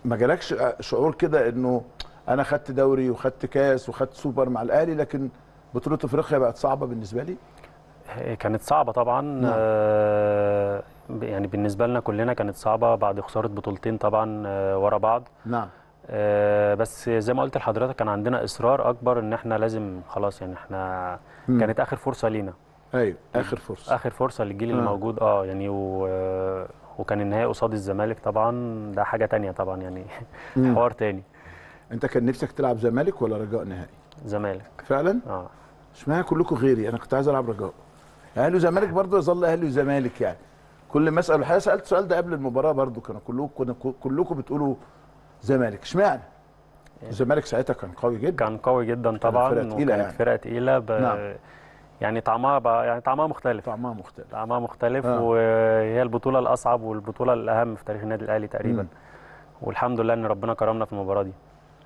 ما جالكش شعور كده انه انا خدت دوري وخدت كاس وخدت سوبر مع الاهلي لكن بطوله افريقيا بقت صعبه بالنسبه لي هي كانت صعبة طبعا نعم. آه، ب- يعني بالنسبة لنا كلنا كانت صعبة بعد خسارة بطولتين طبعا آه، ورا بعض نعم آه، بس زي ما قلت لحضرتك كان عندنا إصرار أكبر إن إحنا لازم خلاص يعني إحنا مم. كانت آخر فرصة لينا ايوه اخر فرصه آخر فرصة للجيل اللي آه. موجود اه يعني و... وكان النهائي قصاد الزمالك طبعا ده حاجة تانية طبعا يعني مم. حوار تاني انت كان نفسك تلعب زمالك ولا رجاء نهائي زمالك فعلا اه اشمعنى كلكم غيري انا كنت عايز العب رجاء اهلي وزمالك برضه يظل اهلي وزمالك يعني كل ما اسال الحقيقه سالت السؤال ده قبل المباراه برضه كانوا كلكم كنا كلكم بتقولوا زمالك اشمعنى الزمالك ساعتها كان قوي جدا كان قوي جدا طبعا فرقة تقيلة وكانت يعني. فرقة تقيلة ب... نعم. يعني طعمها بقى يعني طعمها مختلف طعمها مختلف طعمها مختلف آه. وهي البطولة الأصعب والبطولة الأهم في تاريخ النادي الأهلي تقريبا مم. والحمد لله إن ربنا كرمنا في المباراة دي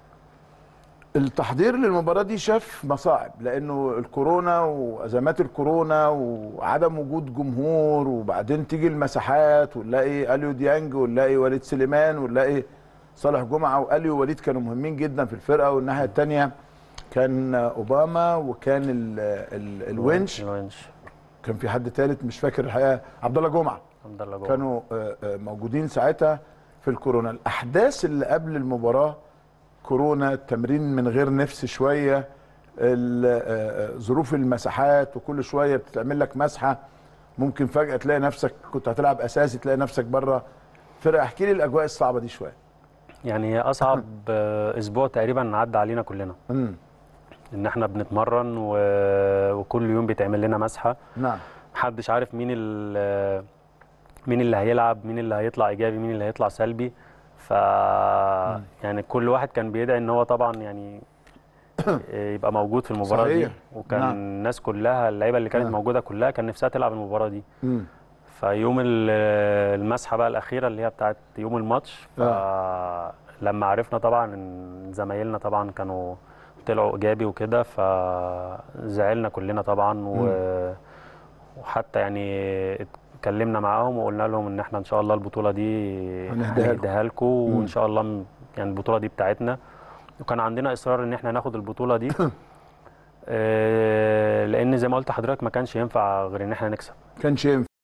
التحضير للمباراه دي شاف مصاعب لانه الكورونا وازمات الكورونا وعدم وجود جمهور وبعدين تيجي المساحات ونلاقي اليو ديانج ونلاقي وليد سليمان ونلاقي صالح جمعه واليو وليد كانوا مهمين جدا في الفرقه والناحيه الثانيه كان اوباما وكان ال ال الونش الونش كان في حد ثالث مش فاكر الحقيقه عبد الله جمعه الحمد لله جوه كانوا آه، آه، موجودين ساعتها في الكورونا الاحداث اللي قبل المباراه كورونا التمرين من غير نفس شويه ال- آه، آه، ظروف المساحات وكل شويه بتتعمل لك مسحه ممكن فجاه تلاقي نفسك كنت هتلعب اساسي تلاقي نفسك بره فرقه احكي لي الاجواء الصعبه دي شويه يعني هي أصعب آه، أسبوع تقريبا عدى علينا كلنا امم إن إحنا بنتمرن و... وكل يوم بيتعمل لنا مسحة نعم محدش عارف مين ال مين اللي هيلعب مين اللي هيطلع ايجابي مين اللي هيطلع سلبي ف يعني كل واحد كان بيدعي ان هو طبعا يعني يبقى موجود في المباراه صحيح. دي وكان نعم. الناس كلها اللعيبه اللي كانت نعم. موجوده كلها كان نفسها تلعب المباراه دي امم فيوم ال- المسحه بقى الاخيره اللي هي بتاعت يوم الماتش فلما عرفنا طبعا ان زمايلنا طبعا كانوا طلعوا ايجابي وكده فزعلنا كلنا طبعا و... وحتى يعني اتكلمنا معاهم وقلنا لهم ان احنا ان شاء الله البطوله دي هنهديها لكم. هنهديها لكم وان شاء الله م- يعني البطوله دي بتاعتنا وكان عندنا اصرار ان احنا ناخد البطوله دي آه، لان زي ما قلت لحضرتك ما كانش ينفع غير ان احنا نكسب كانش ينفع